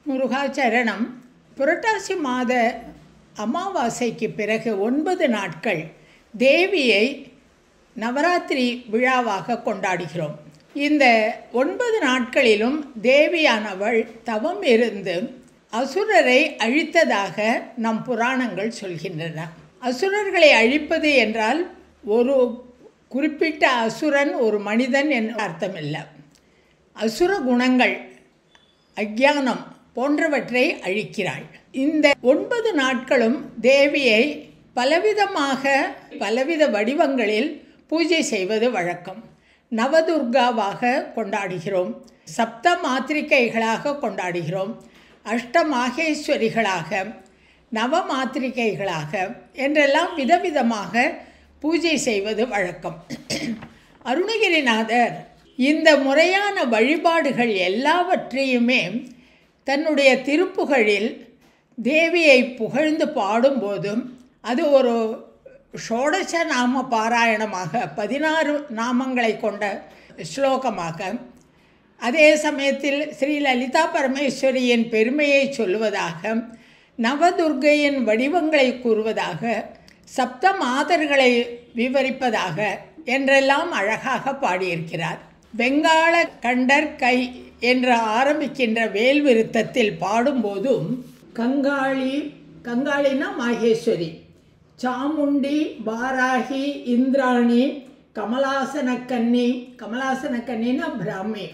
முருகாச்சரணம் புரட்டாசி மாத அமாவாசைக்கு பிறகு ஒன்பது நாட்கள் தேவியை நவராத்திரி விழாவாக கொண்டாடுகிறோம் இந்த ஒன்பது நாட்களிலும் தேவியானவள் தவம் இருந்து அசுரரை அழித்ததாக நம் புராணங்கள் சொல்கின்றன அசுரர்களை அழிப்பது என்றால் ஒரு குறிப்பிட்ட அசுரன் ஒரு மனிதன் என்ற அர்த்தமில்லை அசுர குணங்கள் அஜானம் போன்றவற்றை அழிக்கிறாள் இந்த ஒன்பது நாட்களும் தேவியை பலவிதமாக பலவித வடிவங்களில் பூஜை செய்வது வழக்கம் நவதுர்காவாக கொண்டாடுகிறோம் சப்த மாத்திரிகைகளாக கொண்டாடுகிறோம் அஷ்ட மாகேஸ்வரிகளாக நவ மாத்திரிகைகளாக என்றெல்லாம் விதவிதமாக பூஜை செய்வது வழக்கம் அருணகிரிநாதர் இந்த முறையான வழிபாடுகள் எல்லாவற்றையுமே தன்னுடைய திருப்புகழில் தேவியை புகழ்ந்து பாடும்போதும் அது ஒரு ஷோடச நாம பாராயணமாக பதினாறு நாமங்களை கொண்ட ஸ்லோகமாக அதே சமயத்தில் ஸ்ரீ லலிதா பரமேஸ்வரியின் பெருமையை சொல்லுவதாக நவதுர்கையின் வடிவங்களை கூறுவதாக சப்த மாதர்களை விவரிப்பதாக என்றெல்லாம் அழகாக பாடியிருக்கிறார் வெங்காள கண்டர் கை என்று ஆரம்பிக்கின்ற வேல் விருத்தத்தில் பாடும்போதும் கங்காளி கங்காளினா மாகேஸ்வரி சாமுண்டி பாராகி இந்திராணி கமலாசன கன்னி கமலாசன கன்னினா பிராமி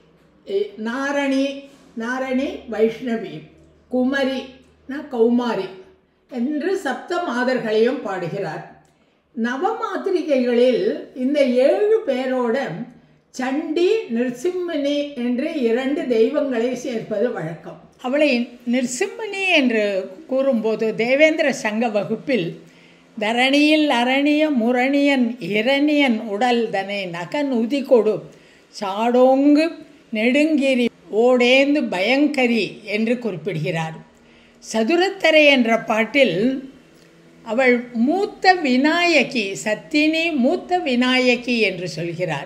நாரணி நாரணி வைஷ்ணவி குமரி கௌமாரி என்று சப்த மாதர்களையும் பாடுகிறார் நவமாத்திரிகைகளில் இந்த ஏழு பேரோட சண்டி நிர்சிம்மனி என்று இரண்டு தெய்வங்களை சேர்ப்பது வழக்கம் அவளை நிர்சிம்மனி என்று கூறும்போது தேவேந்திர சங்க வகுப்பில் தரணியில் அரணிய முரணியன் இரணியன் உடல் தனை நகன் உதி கொடு சாடோங்கு நெடுங்கிரி ஓடேந்து பயங்கரி என்று குறிப்பிடுகிறார் சதுரத்தரை என்ற பாட்டில் அவள் மூத்த விநாயகி சத்தினி மூத்த விநாயகி என்று சொல்கிறார்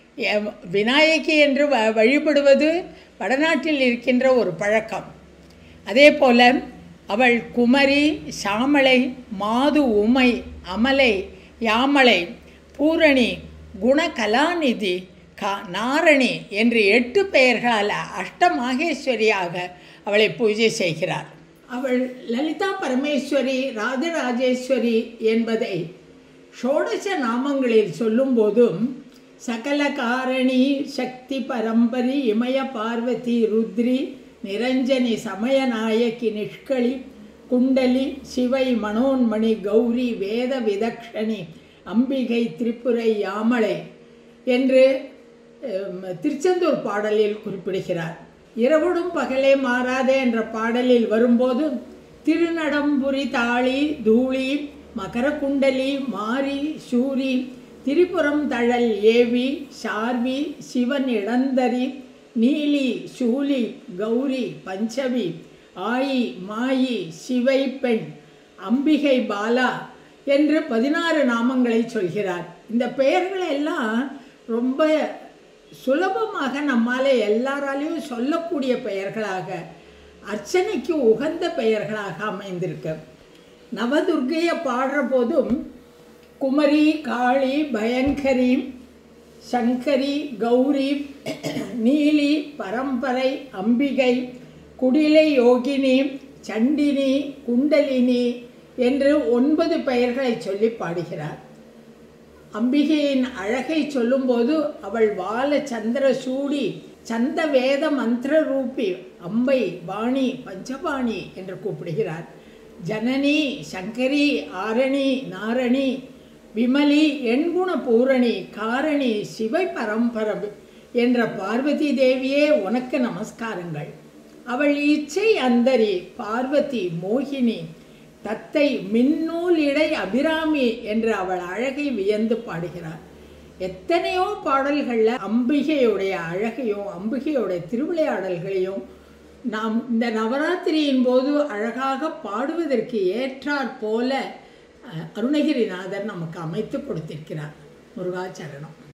விநாயகி என்று வ வழிபடுவது வடநாட்டில் இருக்கின்ற ஒரு பழக்கம் அதே போல் அவள் குமரி சாமளை மாது உமை அமலை யாமலை பூரணி குணகலாநிதி கா நாரணி என்று எட்டு பெயர்களால் அஷ்டமாகேஸ்வரியாக அவளை பூஜை செய்கிறார் அவள் லலிதா பரமேஸ்வரி ராஜராஜேஸ்வரி என்பதை ஷோடச நாமங்களில் சொல்லும்போதும் சகல காரணி சக்தி பரம்பரி இமய பார்வதி ருத்ரி நிரஞ்சனி சமயநாயகி நிஷ்களி குண்டலி சிவை மனோன்மணி கௌரி வேத விதக்ஷணி அம்பிகை திரிபுரை யாமலை என்று திருச்செந்தூர் பாடலில் குறிப்பிடுகிறார் இரவுடும் பகலே மாறாதே என்ற பாடலில் வரும்போது திருநடம்புரி தாளி தூளி மகர குண்டலி மாரி சூரி திரிபுரம் தழல் ஏவி சார்வி சிவன் இளந்தரி நீலி சூலி கௌரி பஞ்சவி ஆயி மாயி சிவை பெண் அம்பிகை பாலா என்று பதினாறு நாமங்களை சொல்கிறார் இந்த பெயர்களை எல்லாம் ரொம்ப சுலபமாக நம்மால் எல்லாராலையும் சொல்லக்கூடிய பெயர்களாக அர்ச்சனைக்கு உகந்த பெயர்களாக அமைந்திருக்கு நவதுர்கையை பாடுற போதும் குமரி காளி பயங்கரி சங்கரி கௌரி நீலி பரம்பரை அம்பிகை குடிலை யோகினி சண்டினி குண்டலினி என்று ஒன்பது பெயர்களை சொல்லி பாடுகிறார் அம்பிகையின் அழகை சொல்லும்போது அவள் வால சந்திர சூடி சந்த வேத மந்திர ரூபி அம்பை வாணி பஞ்சபாணி என்று கூப்பிடுகிறார் ஜனனி சங்கரி ஆரணி நாரணி விமலி எண்குண பூரணி காரணி சிவை பரம்பர என்ற பார்வதி தேவியே உனக்கு நமஸ்காரங்கள் அவள் இச்சை அந்தரி பார்வதி மோகினி தத்தை மின்னூல் இடை அபிராமி என்று அவள் அழகை வியந்து பாடுகிறார் எத்தனையோ பாடல்களில் அம்பிகையுடைய அழகையும் அம்பிகையுடைய திருவிளையாடல்களையும் நாம் இந்த நவராத்திரியின் போது அழகாக பாடுவதற்கு ஏற்றாற் போல அருணகிரிநாதர் நமக்கு அமைத்து கொடுத்திருக்கிறார் முருகாச்சரணம்